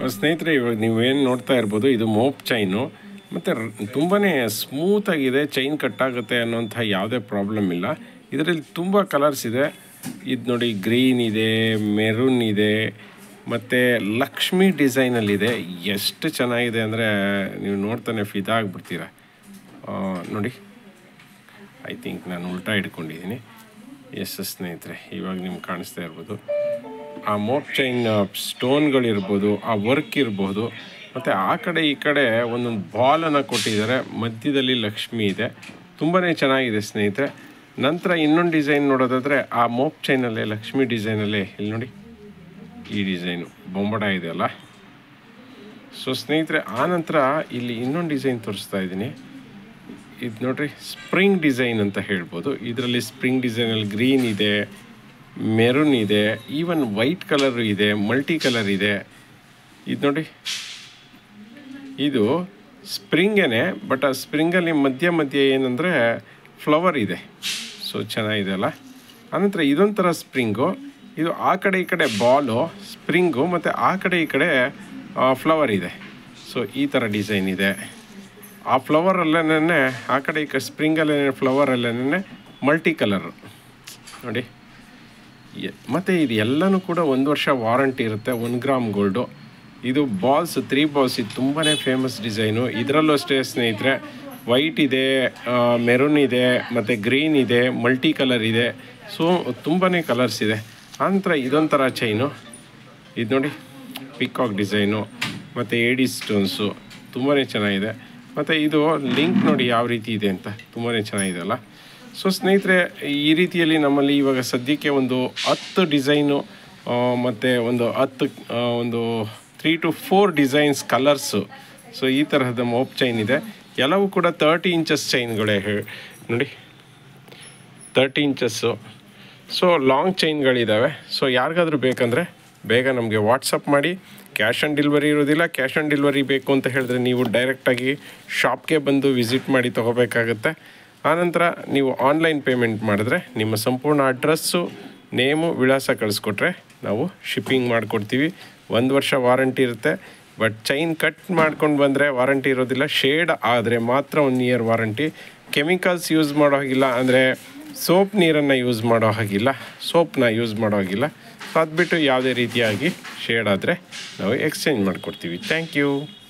ಸ್ನೇಹಿತರೆ ಇವಾಗ ನೀವೇನು ನೋಡ್ತಾ ಇರ್ಬೋದು ಇದು ಮೋಪ್ ಚೈನು ಮತ್ತು ತುಂಬಾ ಸ್ಮೂತಾಗಿದೆ ಚೈನ್ ಕಟ್ಟಾಗುತ್ತೆ ಅನ್ನೋಂಥ ಯಾವುದೇ ಪ್ರಾಬ್ಲಮ್ ಇಲ್ಲ ಇದರಲ್ಲಿ ತುಂಬ ಕಲರ್ಸ್ ಇದೆ ಇದು ನೋಡಿ ಗ್ರೀನ್ ಇದೆ ಮೆರೂನ್ ಇದೆ ಮತ್ತು ಲಕ್ಷ್ಮಿ ಡಿಸೈನಲ್ಲಿದೆ ಎಷ್ಟು ಚೆನ್ನಾಗಿದೆ ಅಂದರೆ ನೀವು ನೋಡ್ತಾನೆ ಫಿದಾ ಆಗ್ಬಿಡ್ತೀರ ಆ, ನೋಡಿ ಐ ಥಿಂಕ್ ನಾನು ಉಲ್ಟಾ ಇಟ್ಕೊಂಡಿದ್ದೀನಿ ಎಸ್ ಸ್ನೇಹಿತರೆ ಇವಾಗ ನಿಮ್ಗೆ ಕಾಣಿಸ್ತಾ ಇರ್ಬೋದು ಆ ಮೋಪ್ ಚೈನ್ ಸ್ಟೋನ್ಗಳಿರ್ಬೋದು ಆ ವರ್ಕ್ ಇರ್ಬೋದು ಮತ್ತು ಆ ಕಡೆ ಈ ಕಡೆ ಒಂದೊಂದು ಬಾಲನ್ನು ಕೊಟ್ಟಿದ್ದಾರೆ ಮಧ್ಯದಲ್ಲಿ ಲಕ್ಷ್ಮಿ ಇದೆ ತುಂಬಾ ಚೆನ್ನಾಗಿದೆ ಸ್ನೇಹಿತರೆ ನಂತರ ಇನ್ನೊಂದು ಡಿಸೈನ್ ನೋಡೋದಾದರೆ ಆ ಮೋಪ್ ಚೈನಲ್ಲೇ ಲಕ್ಷ್ಮಿ ಡಿಸೈನಲ್ಲೇ ಇಲ್ಲಿ ನೋಡಿ ಈ ಡಿಸೈನು ಬೊಂಬಡ ಇದೆಯಲ್ಲ ಸೊ ಸ್ನೇಹಿತರೆ ಆ ನಂತರ ಇಲ್ಲಿ ಇನ್ನೊಂದು ಡಿಸೈನ್ ತೋರಿಸ್ತಾ ಇದ್ದೀನಿ ಇದು ನೋಡ್ರಿ ಸ್ಪ್ರಿಂಗ್ ಡಿಸೈನ್ ಅಂತ ಹೇಳ್ಬೋದು ಇದರಲ್ಲಿ ಸ್ಪ್ರಿಂಗ್ ಡಿಸೈನಲ್ಲಿ ಗ್ರೀನ್ ಇದೆ ಮೆರೂನ್ ಇದೆ ಈವನ್ ವೈಟ್ ಕಲರ್ ಇದೆ ಮಲ್ಟಿ ಕಲರ್ ಇದೆ ಇದು ನೋಡಿ ಇದು ಸ್ಪ್ರಿಂಗೇನೆ ಬಟ್ ಆ ಸ್ಪ್ರಿಂಗಲ್ಲಿ ಮಧ್ಯ ಮಧ್ಯೆ ಏನಂದರೆ ಫ್ಲವರ್ ಇದೆ ಸೊ ಚೆನ್ನಾಗಿದೆ ಅಲ್ಲ ಆನಂತರ ಇದೊಂಥರ ಸ್ಪ್ರಿಂಗು ಇದು ಆ ಕಡೆ ಈ ಕಡೆ ಬಾಲು ಸ್ಪ್ರಿಂಗು ಮತ್ತು ಆ ಕಡೆ ಈ ಕಡೆ ಫ್ಲವರ್ ಇದೆ ಸೊ ಈ ಥರ ಡಿಸೈನ್ ಇದೆ ಆ ಫ್ಲವರಲ್ಲೇನೆ ಆ ಕಡೆ ಈ ಕಡೆ ಸ್ಪ್ರಿಂಗಲ್ಲೇ ಫ್ಲವರಲ್ಲೇನೆ ಮಲ್ಟಿ ಕಲರ್ ನೋಡಿ ಎ- ಮತ್ತು ಇದು ಎಲ್ಲನೂ ಕೂಡ ಒಂದು ವರ್ಷ ವಾರಂಟಿ ಇರುತ್ತೆ ಒನ್ ಗ್ರಾಮ್ ಗೋಲ್ಡು ಇದು ಬಾಲ್ಸ್ ತ್ರೀ ಬಾಲ್ಸ್ ಇದು ತುಂಬಾ ಫೇಮಸ್ ಡಿಸೈನು ಇದರಲ್ಲೂ ಅಷ್ಟೇ ಸ್ನೇಹಿತರೆ ವೈಟ್ ಇದೆ ಮೆರೂನ್ ಇದೆ ಮತ್ತು ಗ್ರೀನ್ ಇದೆ ಮಲ್ಟಿ ಕಲರ್ ಇದೆ ಸೊ ತುಂಬಾ ಕಲರ್ಸ್ ಇದೆ ಆನಂತರ ಇದೊಂಥರ ಚೈನು ಇದು ನೋಡಿ ಪಿಕಾಕ್ ಡಿಸೈನು ಮತ್ತು ಏಡಿ ಸ್ಟೋನ್ಸು ತುಂಬಾ ಚೆನ್ನಾಗಿದೆ ಮತ್ತು ಇದು ಲಿಂಕ್ ನೋಡಿ ಯಾವ ರೀತಿ ಇದೆ ಅಂತ ತುಂಬಾ ಚೆನ್ನಾಗಿದೆ ಅಲ್ಲ ಸೊ ಸ್ನೇಹಿತರೆ ಈ ರೀತಿಯಲ್ಲಿ ನಮ್ಮಲ್ಲಿ ಇವಾಗ ಸದ್ಯಕ್ಕೆ ಒಂದು ಹತ್ತು ಡಿಸೈನು ಮತ್ತು ಒಂದು ಹತ್ತು ಆ, ಒಂದು three to four designs colours so ಈ ತರಹದ ಮೋಪ್ ಚೈನ್ ಇದೆ ಎಲ್ಲವೂ ಕೂಡ ತರ್ಟಿ ಇಂಚಸ್ ಚೈನ್ಗಳೇ ಹೇ- ನೋಡಿ ತರ್ಟಿ ಇಂಚಸ್ಸು ಸೊ ಲಾಂಗ್ ಚೈನ್ಗಳಿದ್ದಾವೆ ಸೊ ಯಾರಿಗಾದ್ರೂ ಬೇಕಂದರೆ ಬೇಗ ನಮಗೆ ವಾಟ್ಸಪ್ ಮಾಡಿ ಕ್ಯಾಶ್ ಆನ್ ಡೆಲಿವರಿ ಇರೋದಿಲ್ಲ ಕ್ಯಾಶ್ ಆನ್ ಡೆಲಿವರಿ ಬೇಕು ಅಂತ ಹೇಳಿದ್ರೆ ನೀವು ಡೈರೆಕ್ಟಾಗಿ ಶಾಪ್ಗೆ ಬಂದು ವಿಸಿಟ್ ಮಾಡಿ ತೊಗೋಬೇಕಾಗತ್ತೆ ಆನಂತರ ನೀವು ಆನ್ಲೈನ್ ಪೇಮೆಂಟ್ ಮಾಡಿದ್ರೆ ನಿಮ್ಮ ಸಂಪೂರ್ಣ ಅಡ್ರೆಸ್ಸು ನೇಮು ವಿಳಾಸ ಕಳಿಸ್ಕೊಟ್ರೆ ನಾವು ಶಿಪ್ಪಿಂಗ್ ಮಾಡಿಕೊಡ್ತೀವಿ ಒಂದು ವರ್ಷ ವಾರಂಟಿ ಇರುತ್ತೆ ಬಟ್ ಚೈನ್ ಕಟ್ ಮಾಡ್ಕೊಂಡು ಬಂದರೆ ವಾರಂಟಿ ಇರೋದಿಲ್ಲ ಶೇಡ್ ಆದರೆ ಮಾತ್ರ one year warranty chemicals use ಮಾಡೋ ಹಾಗಿಲ್ಲ ಅಂದರೆ ಸೋಪ್ ನೀರನ್ನು ಯೂಸ್ ಮಾಡೋ ಹಾಗಿಲ್ಲ ಸೋಪ್ನ ಯೂಸ್ ಮಾಡೋ ಹಾಗಿಲ್ಲ ಸೊ ಅದು ಬಿಟ್ಟು ಯಾವುದೇ ರೀತಿಯಾಗಿ ಶೇಡ್ ಆದರೆ ನಾವು ಎಕ್ಸ್ಚೇಂಜ್ ಮಾಡಿಕೊಡ್ತೀವಿ ಥ್ಯಾಂಕ್ ಯು